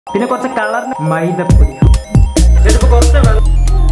പിന്നെ കുറച്ച് കളറിന് മൈദപ്പൊടി ഇതിപ്പോ കുറച്ച് വെള്ളം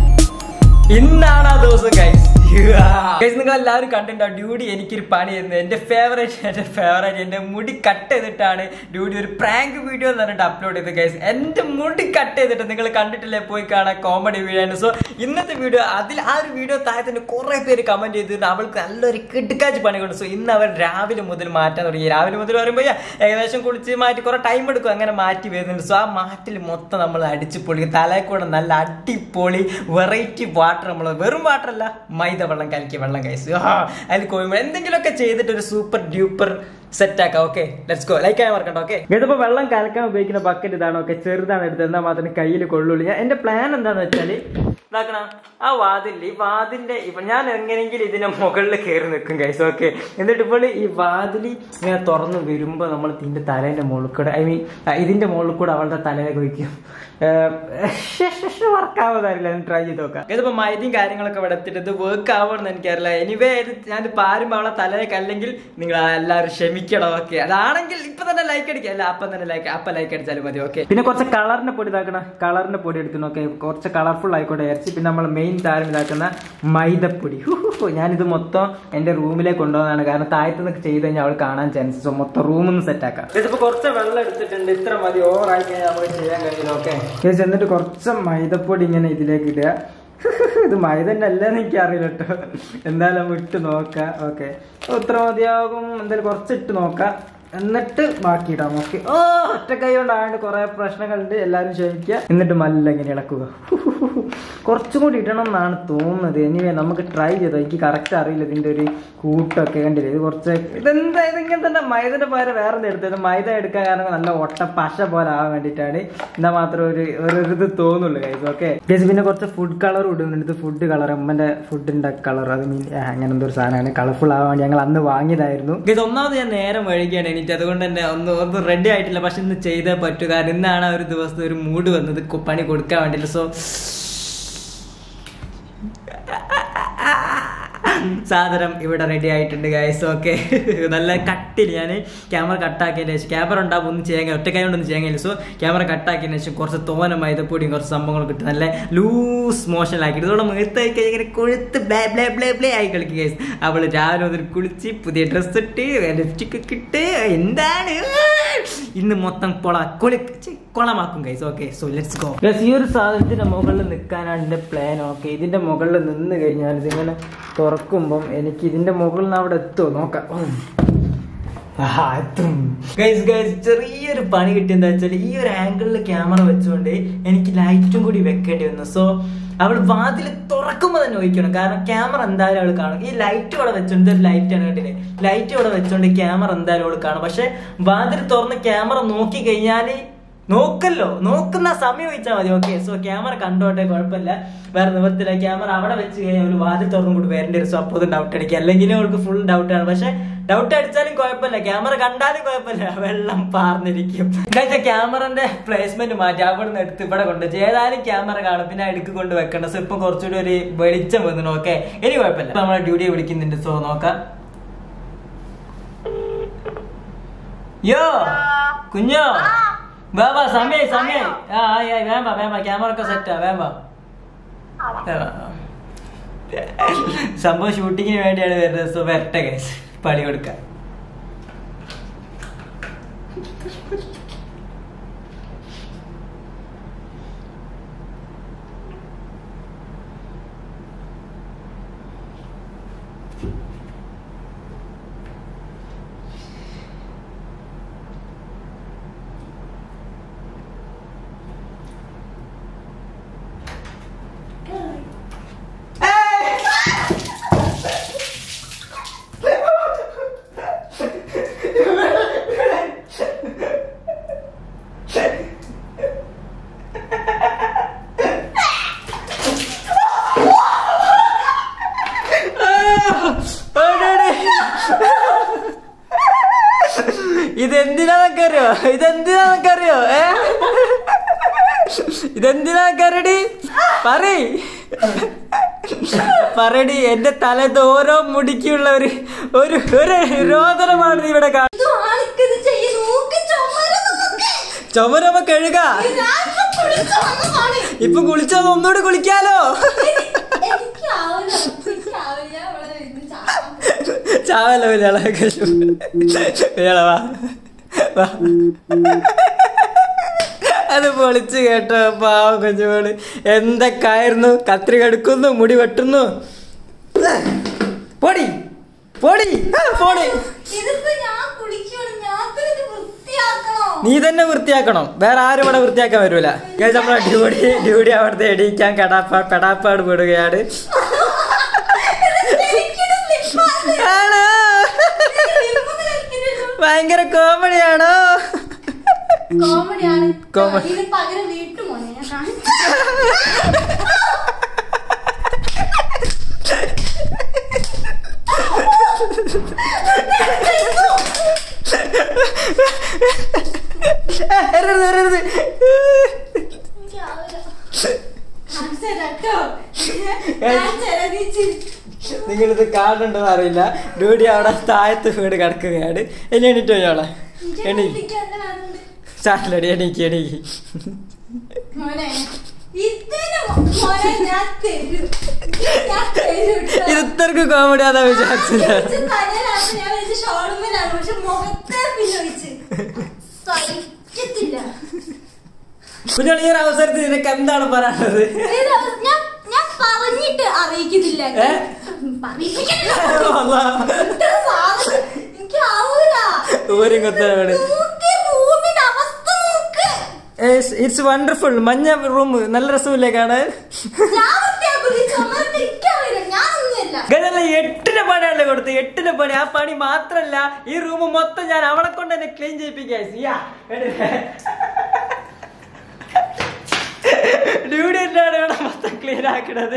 ഇന്നാണ് ആ ദിവസം ഗൈസ് ഗൈസ് നിങ്ങൾ എല്ലാവരും കണ്ടിട്ടുണ്ടാവും ഡ്യൂഡി എനിക്കൊരു പണി തരുന്നത് എന്റെ ഫേവറേറ്റ് എന്റെ ഫേവറേറ്റ് എന്റെ മുടി കട്ട് ചെയ്തിട്ടാണ് ഡ്യൂഡി ഒരു പ്രാങ്ക് വീഡിയോ എന്ന് പറഞ്ഞിട്ട് അപ്ലോഡ് ചെയ്തത് ഗൈസ് എന്റെ മുടി കട്ട് ചെയ്തിട്ട് നിങ്ങൾ കണ്ടിട്ടില്ലേ പോയി കാണാൻ കോമഡി വീഡിയോ ആണ് സോ ഇന്നത്തെ വീഡിയോ അതിൽ ആ ഒരു വീഡിയോ താഴെ തന്നെ കുറെ പേര് കമന്റ് ചെയ്തിട്ട് അവൾക്ക് നല്ലൊരു കിടുക്കാച്ച് പണി കൊണ്ട് സോ ഇന്ന് അവൻ രാവിലെ മുതൽ മാറ്റാൻ തുടങ്ങി രാവിലെ മുതൽ പറയുമ്പോൾ ഏകദേശം കുളിച്ച് മാറ്റി കുറെ ടൈം എടുക്കും അങ്ങനെ മാറ്റി വരുന്നുണ്ട് സോ ആ മാറ്റിൽ മൊത്തം നമ്മൾ അടിച്ച് പൊളി തലയിൽ കൂടെ നല്ല അടിപൊളി വെറൈറ്റി വാട്ടർ നമ്മൾ വെറും വാട്ടർ അല്ല മൈദ വെള്ളം കലക്കിയ വെള്ളം കഴിച്ചു അതിൽ കോയുമ്പോൾ എന്തെങ്കിലുമൊക്കെ ചെയ്തിട്ട് ഒരു സൂപ്പർ ഡ്യൂപ്പർ സെറ്റ് ആക്കാം ഓക്കെ ലെറ്റ്സ് ഗോ ലൈക്ക് ആയി മറക്കണ്ട ഓക്കെ ഇതിപ്പോ വെള്ളം കലക്കാൻ ഉപയോഗിക്കുന്ന ബക്കറ്റ് ഇതാണ് ഓക്കെ ചെറുതാണ് എടുത്തത് എന്നാൽ മാത്രമേ കയ്യിൽ കൊള്ളുള്ളൂ ഞാൻ എന്റെ പ്ലാൻ എന്താന്ന് വെച്ചാല് ഇതാക്കണം ആ വാതിലിൽ ഈ വാതിലിന്റെ ഇപ്പൊ ഞാൻ എങ്ങനെയെങ്കിലും ഇതിന്റെ മുകളിൽ കയറി നിൽക്കും കൈസ് ഓക്കെ എന്നിട്ട് ഇപ്പോൾ ഈ വാതിലി ഇങ്ങനെ തുറന്ന് വരുമ്പോ നമ്മൾ ഇതിന്റെ തലേന്റെ മുകളിൽ കൂടെ ഐ മീൻ ഇതിന്റെ മുകളിൽ കൂടെ അവളുടെ തലയിലേക്ക് വയ്ക്കും വർക്കാവുന്നതറിയില്ല ട്രൈ ചെയ്ത് നോക്കാം ഇതിപ്പോ മൈദയും കാര്യങ്ങളൊക്കെ ഇവിടെ എത്തിയിട്ട് ഇത് വർക്ക് ആവുമെന്ന് എനിക്കറിയില്ല എനിവേ ഇത് ഞാൻ പാരുമ്പോ അവളെ തലയിലേക്ക് അല്ലെങ്കിൽ നിങ്ങൾ എല്ലാവരും ക്ഷമിക്കണം ഓക്കെ അതാണെങ്കിൽ ഇപ്പൊ തന്നെ ലൈക്ക് അടിക്കുക അല്ല അപ്പം തന്നെ ലൈക്ക് അപ്പൊ ലൈക്ക് അടിച്ചാലും മതി ഓക്കെ പിന്നെ കുറച്ച് കളറിന്റെ പൊടി ഇതാക്കണം കളറിന്റെ പൊടി എടുത്തു നോക്കെ കുറച്ച് കളർഫുൾ ആയിക്കോട്ടെ ഇറച്ചി പിന്നെ നമ്മൾ മെയിൻ താരം ഇതാക്കുന്ന മൈദപ്പൊടി ഞാനിത് മൊത്തം എന്റെ റൂമിലേക്ക് കൊണ്ടുപോകുന്നതാണ് കാരണം താഴത്ത് നിന്നൊക്കെ ചെയ്ത് കഴിഞ്ഞാൽ അവൾ കാണാൻ ചാൻസ് സോ മൊത്തം റൂമിൽ നിന്ന് സെറ്റ് ആക്കാം ഇതിപ്പോ കുറച്ച് വെള്ളം എടുത്തിട്ടുണ്ട് ഇത്ര മതി ഓവർ ആയി കഴിഞ്ഞാൽ നമുക്ക് ചെയ്യാൻ കഴിയില്ല ഓക്കെ എന്നിട്ട് കുറച്ച് മൈദപ്പൊടി ഇങ്ങനെ ഇതിലേക്ക് ഇടുക ഇത് മൈദന്റെ അല്ലെന്ന് എനിക്ക് അറിയില്ല കേട്ടോ എന്തായാലും ഇട്ട് നോക്കാം ഓക്കെ ഇത്ര മതിയാകും എന്തായാലും കുറച്ച് ഇട്ട് നോക്കാം എന്നിട്ട് ബാക്കി ഇടാം ഓക്കെ ഓ ഒറ്റ കൈ കൊണ്ടാണ്ട് കുറെ പ്രശ്നങ്ങളുണ്ട് എല്ലാവരും ക്ഷമിക്കുക എന്നിട്ട് മല്ല ഇങ്ങനെ ഇളക്കുക കുറച്ചും കൂടി ഇടണം എന്നാണ് തോന്നുന്നത് എനിവേ നമുക്ക് ട്രൈ ചെയ്തോ എനിക്ക് കറക്റ്റ് അറിയില്ല ഇതിന്റെ ഒരു കൂട്ടൊക്കെ കണ്ടില്ലേ ഇത് കുറച്ച് ഇതെന്താ ഇതിങ്ങനെ തന്നെ മൈദന്റെ പകരം വേറെ എന്ത് എടുത്തത് മൈദ എടുക്കാൻ കാരണം നല്ല ഒട്ട പശ പോലെ ആവാൻ വേണ്ടിയിട്ടാണ് എന്താ മാത്രം ഒരു ഒരു ഇത് തോന്നുള്ളൂ കൈസ് ഓക്കെ ഗൈസ് പിന്നെ കുറച്ച് ഫുഡ് കളർ ഇടുന്നുണ്ട് ഇത് ഫുഡ് കളർ അമ്മന്റെ ഫുഡിന്റെ കളർ അത് മീൻ അങ്ങനെ എന്തോ ഒരു സാധനമാണ് കളർഫുൾ ആവാൻ വേണ്ടി ഞങ്ങൾ അന്ന് വാങ്ങിയതായിരുന്നു ഇത് ഒന്നാമത് ഞാൻ നേരം വൈകിയാണ് എനിക്ക് അതുകൊണ്ട് തന്നെ ഒന്ന് ഒന്നും റെഡി ആയിട്ടില്ല പക്ഷെ ഇന്ന് ചെയ്തേ പറ്റൂ കാരണം ഇന്നാണ് ആ ഒരു ദിവസത്തെ ഒരു മൂഡ് വന്നത് കു- പണി കൊടുക്കാൻ വേണ്ടിയിട്ട് സോ സാധനം ഇവിടെ റെഡി ആയിട്ടുണ്ട് ഗൈസ് ഓക്കെ നല്ല കട്ടിൽ ഞാൻ ക്യാമറ കട്ടാക്കിയതിന് ശേഷം ക്യാമറ ഉണ്ടാവും ഒന്നും ചെയ്യാൻ കഴിയും ഒറ്റ കൈ കൊണ്ടൊന്നും ചെയ്യാൻ കഴിയില്ല സോ ക്യാമറ കട്ടാക്കിയതിന് ശേഷം കുറച്ച് തോന മൈദപ്പൊടിയും കുറച്ച് സംഭവങ്ങൾ കിട്ടും നല്ല ലൂസ് മോഷൻ ആക്കി ഇതോടെ മുഖത്തായി കഴിഞ്ഞാൽ ഇങ്ങനെ കൊഴുത്ത് ബ്ലേ ബ്ലേ ബ്ലേ ബ്ലേ ആയി കളിക്കും ഗൈസ് അവൾ രാവിലെ മുതൽ കുളിച്ച് പുതിയ ഡ്രസ്സ് ഇട്ട് ലിപ്സ്റ്റിക് ഒക്കെ ഇട്ട് എന്താണ് ഇന്ന് മൊത്തം കൊള കൊളി ഛെ, കൊളമാക്കും guys okay so let's go ഈ ഒരു സാധനത്തിന്റെ മുകളിൽ നിൽക്കാനാണ് എന്റെ പ്ലാൻ ഓക്കെ ഇതിന്റെ മുകളിൽ നിന്ന് കഴിഞ്ഞാൽ ഇതിങ്ങനെ തുറക്കുമ്പം എനിക്ക് ഇതിന്റെ മുകളിൽ നിന്ന് അവിടെ എത്തുമോ നോക്കാം ഉം. ആഹാ, എത്തും. Guys, guys, ചെറിയൊരു പണി കിട്ടിയെന്താ വെച്ചാൽ ഈ ഒരു ആംഗിളിൽ ക്യാമറ വെച്ചുകൊണ്ട് എനിക്ക് ലൈറ്റും കൂടി വെക്കേണ്ടി വന്നു സോ അവൾ വാതിൽ തുറക്കുമ്പോൾ തന്നെ ഒഴിക്കണം കാരണം ക്യാമറ എന്തായാലും അവൾ കാണും ഈ ലൈറ്റ് ഇവിടെ വെച്ചോണ്ട് ഒരു ലൈറ്റ് ആണ് കണ്ടില്ലേ ലൈറ്റ് ഇവിടെ വെച്ചോണ്ട് ക്യാമറ എന്തായാലും അവൾ കാണും പക്ഷെ വാതിൽ തുറന്ന് ക്യാമറ നോക്കി കഴിഞ്ഞാല് നോക്കല്ലോ നോക്കുന്ന സമയം വെച്ചാൽ മതി ഓക്കെ സോ ക്യാമറ കണ്ടോട്ടെ കുഴപ്പമില്ല വേറെ നിവർത്തില്ല ക്യാമറ അവിടെ വെച്ച് കഴിഞ്ഞാൽ ഒരു വാതിൽ തുറന്നും കൂടി വരേണ്ടി വരും സോ അപ്പോൾ ഡൗട്ട് അടിക്കുക അല്ലെങ്കിൽ അവൾക്ക് ഫുൾ ഡൗട്ട് ആണ് പക്ഷെ ഡൗട്ട് അടിച്ചാലും കുഴപ്പമില്ല ക്യാമറ കണ്ടാലും കുഴപ്പമില്ല വെള്ളം പാർന്നിരിക്കും ഇതൊക്കെ ക്യാമറന്റെ പ്ലേസ്മെന്റ് മാറ്റി അവിടെ നിന്ന് എടുത്ത് ഇവിടെ കൊണ്ട് ഏതായാലും ക്യാമറ കാണും പിന്നെ അടുക്ക് കൊണ്ട് വെക്കണ്ട സോ ഇപ്പൊ കുറച്ചുകൂടി ഒരു വെളിച്ചം വന്നു ഓക്കെ ഇനി കുഴപ്പമില്ല ഇപ്പൊ നമ്മളെ ഡ്യൂട്ടിയെ വിളിക്കുന്നുണ്ട് സോ നോക്കാം യോ കുഞ്ഞോ വാ വാ സമയം സമയം ആ ആയി ആയി വേമ്പ വേമ്പ ക്യാമറ ഒക്കെ സെറ്റാ വേമ്പ സംഭവം ഷൂട്ടിങ്ങിന് വേണ്ടിയാണ് വരുന്നത് സോ വരട്ടെ കേസ് പണി കൊടുക്കാൻ ഇതെന്തിനാന്നൊക്കെ അറിയോ ഇതെന്തിനാന്നൊക്കെ അറിയോ ഏ ഇതെന്തിനാന്നൊക്കെ അറിയടി പറയ് പറയടി എന്റെ തലത്ത് ഓരോ മുടിക്കുള്ള ഒരു ഒരു ഒരു രോദനമാണ് നീ ഇവിടെ കാണുന്നത് ഇത് ആൾക്കിത് ചെയ്യ്. നോക്ക് ചുമര് നോക്ക്. ചുമരമ്മ കഴുക ഞാനിപ്പോ കുളിച്ച് വന്നതാണ്. ഇപ്പൊ കുളിച്ചത് ഒന്നുകൂടി കുളിക്കാലോ എനിക്കാവില്ല എനിക്കാവില്ല ഞാൻ ഇവിടെ ഇരുന്ന് ചാവാം. ചാവല്ലോ വിളയാളെ വിളയാള വാ വാ. അത് പൊളിച്ച് കേട്ടോ പാവം കുഞ്ഞുമോള് എന്തൊക്കെയായിരുന്നു കത്രി കടുക്കുന്നു മുടി വെട്ടുന്നു പൊടി പൊടി ആ, പൊടി ഇതിപ്പോ ഞാൻ കുളിക്കണം ഞാൻ പിന്നെ ഇത് വൃത്തിയാക്കണോ നീ തന്നെ വൃത്തിയാക്കണം വേറെ ആരും ഇവിടെ വൃത്തിയാക്കാൻ വരൂല ഗൈസ് നമ്മളെ ഡ്യൂടി ഡ്യൂടി അവിടുത്തെ എണീക്കാൻ കടാപ്പ പെടാപ്പാട് പെടുകയാണ് എനിക്കിത് slip-ആണ്. ആണോ ഇരുമ്പ് കളിക്കുന്നില്ലല്ലോ. ഭയങ്കര കോമഡിയാണോ കോമഡിയാണ് കോമഡി. ഇതിന് പകരം വീട്ടുമോനെ ഞാൻ കാണിച്ചു വരരുത് വരരുത് എനിക്കാവില്ല. കാണിച്ചു തരാം ട്ടോ. കാണിച്ചു തരാം, നീ ചിരി. നിങ്ങളിത് കാണുന്നുണ്ടെന്ന് അറിയില്ല ഡ്യൂടി അവിടെ താഴത്ത് വീട് കിടക്കുകയാണ് ഇനി എണീറ്റ് പോയോളെ എനിക്ക് എണീ കുളിക്കാൻ വേണമെന്നുണ്ട്. സാറിലടി എണീക്ക് എണീക്ക് മോനെ ഇതിന് മോനെ ഞാൻ തരും ഞാൻ തരും ട്ടോ. ഇത് ഇത്രക്ക് കോമഡി ആണെന്ന് ആ, വിചാരിച്ചില്ല ഇത് തലയിലാണ് ഞാൻ വെച്ച് ഷോൾമേലാണ് പക്ഷെ മുഖത്തെ പിന്നെ വെച്ച് സഹിക്കത്തില്ല കുഞ്ഞോളി ഈ ഒരു അവസരത്തിൽ നിനക്ക് എന്താണ് പറയാനുള്ളത് ഇത് ഞാൻ ഞാൻ പറഞ്ഞിട്ട് അറിയിക്കുന്നില്ല ഏ? പറയിപ്പിക്കത്തില്ല. അള്ളാ. ഇത്ര സാധനം എനിക്കാവൂല. ഊരും കുത്തലാണ് നോക്ക് റൂമിന്റെ അവസ്ഥ നോക്ക് ഇറ്റ്സ് വണ്ടർഫുൾ മഞ്ഞ റൂം നല്ല രസമില്ലേ കാണാൻ ഞാൻ വൃത്തിയാക്കൂല. ഈ ചുമരിട്ട് എനിക്കറിയില്ല ഞാനൊന്നുമില്ല ഗതല്ല എട്ടിന് പണിയാണല്ലോ കൊടുത്ത് എട്ടിന് പണി ആ പണി മാത്രല്ല ഈ റൂം മൊത്തം ഞാൻ അവളെ കൊണ്ട് തന്നെ ക്ലീൻ ചെയ്യിപ്പിക്കാ ഡ്യൂട്ടി എന്താണ് ഇവിടെ മൊത്തം ക്ലീൻ ആക്കണത്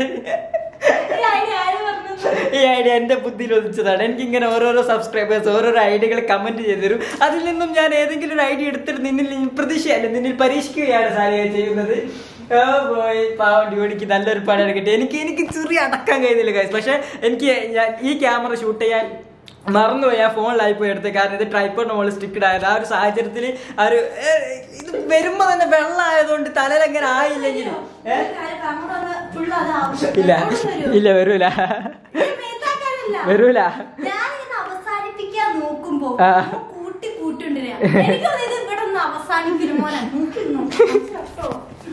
ഈ idea ആര് പറഞ്ഞത്? ഈ ഐഡിയ എന്റെ ബുദ്ധിയിൽ ഒതിച്ചതാണ് എനിക്ക് ഇങ്ങനെ ഓരോരോ സബ്സ്ക്രൈബേഴ്സ് ഓരോരോ ഐഡിയകൾ കമന്റ് ചെയ്തു തരും അതിൽ നിന്നും ഞാൻ ഏതെങ്കിലും ഒരു ഐഡിയ എടുത്തിട്ട് നിന്നിൽ പ്രതീക്ഷയല്ല നിന്നിൽ പരീക്ഷിക്കുകയാണ് സാരിയ ചെയ്യുന്നത് ഓ പോയി പാവം ഡ്യൂട്ടിക്ക് നല്ലൊരു പണിയാണ് കിട്ടി എനിക്ക് എനിക്ക് ചെറിയ അടക്കാൻ കഴിയുന്നില്ല guys പക്ഷെ എനിക്ക് ഞാൻ ഈ ക്യാമറ ഷൂട്ട് ചെയ്യാൻ മറന്നുപോയി ആ ഫോണിലായി പോയി എടുത്തത് കാരണം ഇത് ട്രൈപ്പോഡിന് മുകളിൽ സ്റ്റിക്കഡ് ആയത് ആ ഒരു സാഹചര്യത്തിൽ ആ ഒരു ഏ, ഇത് വരുമ്പോ തന്നെ വെള്ളം ആയതുകൊണ്ട് തലയിൽ അങ്ങനെ ആയില്ലെങ്കിലും ഏ? ഒരു കാര്യം അങ്ങോട്ട് വന്ന് full അതാവും. ഇല്ല അങ്ങോട്ട് വരൂ. ഇല്ല വരൂല ഇത് മേത്താക്കാനല്ല. വരൂല ഞാനിങ്ങനെ അവസാനിപ്പിക്കാൻ നോക്കുമ്പോ ആ. കൂട്ടി കൂട്ടുണ്ടില്ല എനിക്കൊന്നും ഇത് ഇവിടെ ഒന്ന് അവസാനിക്കും മോനെ നോക്കി നോക്കി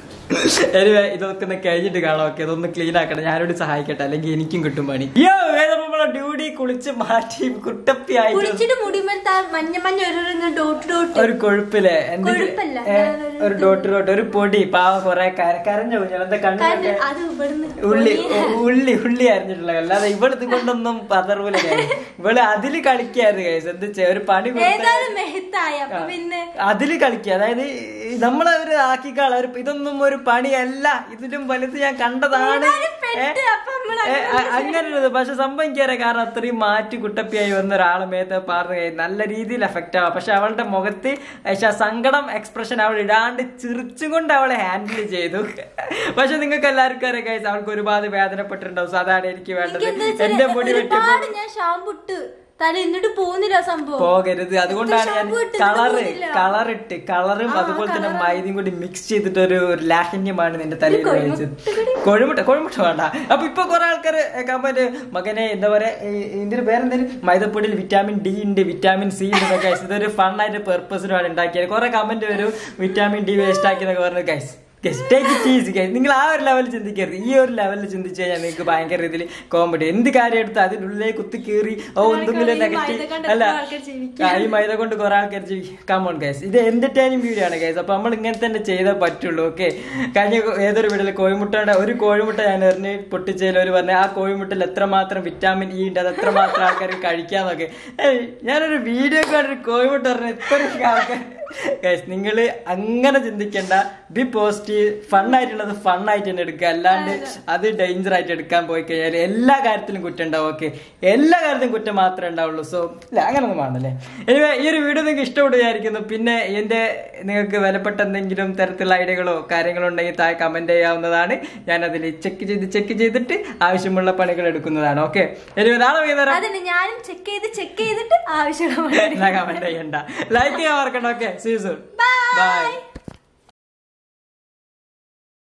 എനിവേ ഇതൊക്കെ ഒന്ന് കഴിഞ്ഞിട്ട് കാണാം ഓക്കെ ഇതൊന്ന് ക്ലീൻ ആക്കണം ഞാനോട് സഹായിക്കട്ടെ അല്ലെങ്കിൽ എനിക്കും കിട്ടും പണി യോ നമ്മളെ ഡ്യൂട്ടി കുളിച്ച് മാറ്റി കുട്ടപ്പി ആയിട്ട് കുളിച്ചിട്ട് മുടിമേൽ മഞ്ഞ മഞ്ഞ ഒരു ഡോട്ട് ഡോട്ട് ഒരു കൊഴുപ്പില്ലേ കൊഴുപ്പല്ല, ഏ, ഞാനൊരു ഒരു ഡോട്ട് ഡോട്ട് ഒരു പൊടി പാവ കൊറേ കര- കരഞ്ഞ കുഞ്ഞാൽ എന്താ കണ്ണൊക്കെ അത് ഇവിടുന്ന് ഉള്ളി പൊടിയാ. ഉള്ളി ഉള്ളി അരിഞ്ഞിട്ടുള്ള അല്ലാതെ ഇവളിത് കൊണ്ടൊന്നും പതറൂല guys. ഇവള് അതില് കളിക്കായിരുന്നു കേസ് എന്ത് ചെയ്യാ, ഒരു പണി കൊടുത്ത ഏതായാലും മെഹത്തായ അപ്പൊ പിന്നെ അതില് കളിക്കുക അതായത് ഈ നമ്മളെ ഒരു ആക്കിക്കാള ഒരു ഇതൊന്നും ഒരു പണിയല്ല ഇതിലും വലുത് ഞാൻ കണ്ടതാണ് ഏതായാലും പെട്ട്, അപ്പൊ നമ്മള് ഏ, അ- അങ്ങനെ ഒരു ഇത്. പക്ഷെ സംഭവിക്കാറ് കാരണം അത്രയും മാറ്റി കുട്ടപ്പിയായി വന്ന ഒരാളെ മേത്ത് പറഞ്ഞു കഴിഞ്ഞാൽ നല്ല രീതിയിൽ എഫക്റ്റ് ആവാം പക്ഷെ അവളുടെ മുഖത്ത് പക്ഷെ ആ സങ്കടം എക്സ്പ്രഷൻ അവൾ ഇടാണ്ട് ചിരിച്ചും കൊണ്ട് അവളെ ഹാൻഡിൽ ചെയ്തു പക്ഷെ നിങ്ങൾക്ക് എല്ലാവർക്കും അറിയാം guys, അവൾക്ക് ഒരുപാട് വേദനപ്പെട്ടിട്ടുണ്ടാവും So അതാണ് എനിക്ക് വേണ്ടത് എനിക്ക് എന്താ എന്റെ വെച്ചാല് മുടി വെട്ടിയപ്പോൾ ഒരുപാട് ഞാൻ ഷാമ്പു ഇട്ട് തല എന്നിട്ട് പോകുന്നില്ല സംഭവം പോകരുത് അതുകൊണ്ടാണ് ഞാൻ shampoo ഇട്ടിട്ട് കളറ് പോകുന്നില്ല. കളറിട്ട് കളറും ആ, അതുപോലെ തന്നെ colour. മൈദയും കൂടി മിക്സ് ചെയ്തിട്ട് ഒരു ഒരു ലാഹന്യമാണ് നിന്റെ തലയിൽ കൊഴുമുട്ട കഴിച്ചത് കൊഴുമുട്ട കൊഴുമുട്ട വേണ്ട അപ്പൊ ഇപ്പൊ കുറെ ആൾക്കാർ കമന്റ് മകനെ എന്താ പറയാ ഈ- ഇതിന്റെ പേരെന്തേലും മൈദപ്പൊടിയിൽ വിറ്റാമിൻ ഡി ഉണ്ട് വിറ്റാമിൻ സി ഉണ്ട് എന്നൊക്കെ guys. ഇതൊരു ഫണ്ണായിട്ട് പെർപ്പസിനാണ് ഉണ്ടാക്കിയത് കുറെ കമന്റ് വരും വിറ്റാമിൻ ഡി വേസ്റ്റ് ആക്കിയെന്നൊക്കെ പറഞ്ഞു guys take it easy guys നിങ്ങൾ ആ ഒരു ലെവലിൽ ചിന്തിക്കരുത് ഈ ഒരു ലെവലിൽ ചിന്തിച്ചു കഴിഞ്ഞാൽ നിങ്ങൾക്ക് ഭയങ്കര ഇതിൽ കോമഡി എന്ത് കാര്യം എടുത്ത് അതിനുള്ളിലേക്ക് കുത്തി കീറി ഓ എന്തെങ്കിലും ഈ മൈദ നെഗറ്റീവ് കൊണ്ട് അല്ല എത്ര ആൾക്കാർ ജീവിക്കും? ആ, ഈ മൈദ കൊണ്ട് കുറെ ആൾക്കാർ കമോൺ ഗൈസ് ഇത് എന്റർടൈനിങ് വീഡിയോ ആണ് ഗൈസ് അപ്പൊ നമ്മൾ ഇങ്ങനെ തന്നെ ചെയ്തേ പറ്റുള്ളൂ ഓക്കെ കഴിഞ്ഞ കൊ- ഏതൊരു വീട്ടിൽ കോഴിമുട്ടയുടെ ഒരു കോഴിമുട്ട ഞാൻ എറിഞ്ഞ് പൊട്ടിച്ചതിൽ ഒരു പറഞ്ഞ ആ കോഴിമുട്ടയിൽ എത്രമാത്രം വിറ്റാമിൻ ഇ ഉണ്ട് അത് എത്രമാത്രം ആൾക്കാർ കഴിക്കാന്നൊക്കെ ഏയ്, ഞാനൊരു വീഡിയോ കണ്ടൊരു കോഴിമുട്ട പറഞ്ഞ ഇത്ര ആൾക്കാർ ഗൈസ് നിങ്ങൾ അങ്ങനെ ചിന്തിക്കേണ്ട ബി പോസിറ്റീവ് ഫണ്ണായിട്ടുള്ളത് ഫണ്ണായിട്ട് തന്നെ എടുക്കുക അല്ലാണ്ട് അത് ഡേഞ്ചർ ആയിട്ട് എടുക്കാൻ പോയി കഴിഞ്ഞാൽ എല്ലാ കാര്യത്തിലും കുറ്റം ഉണ്ടാവും ഓക്കെ എല്ലാ കാര്യത്തിലും കുറ്റം മാത്രമേ ഉണ്ടാവുള്ളൂ സോ ഇല്ല അങ്ങനൊന്നും വേണ്ടല്ലേ എനിവേ ഈ ഒരു വീഡിയോ നിങ്ങൾക്ക് ഇഷ്ടപ്പെട്ടു വിചാരിക്കുന്നു പിന്നെ എന്റെ നിങ്ങൾക്ക് വിലപ്പെട്ട എന്തെങ്കിലും തരത്തിലുള്ള ഐഡിയകളോ കാര്യങ്ങളോ ഉണ്ടെങ്കിൽ താഴെ കമന്റ് ചെയ്യാവുന്നതാണ് ഞാൻ അതിൽ ചെക്ക് ചെയ്ത് ചെക്ക് ചെയ്തിട്ട് ആവശ്യമുള്ള പണികൾ എടുക്കുന്നതാണ് ഓക്കെ എനിവേ നാളെ വൈകുന്നേരം അതിന് ഞാനും ചെക്ക് ചെയ്ത് ചെക്ക് ചെയ്തിട്ട് ആവശ്യമുള്ള കമന്റ് ചെയ്യണ്ട ലൈക്ക് ചെയ്യാൻ മറക്കണ്ട ഓക്കെ സീസൺ Bye. ബൈ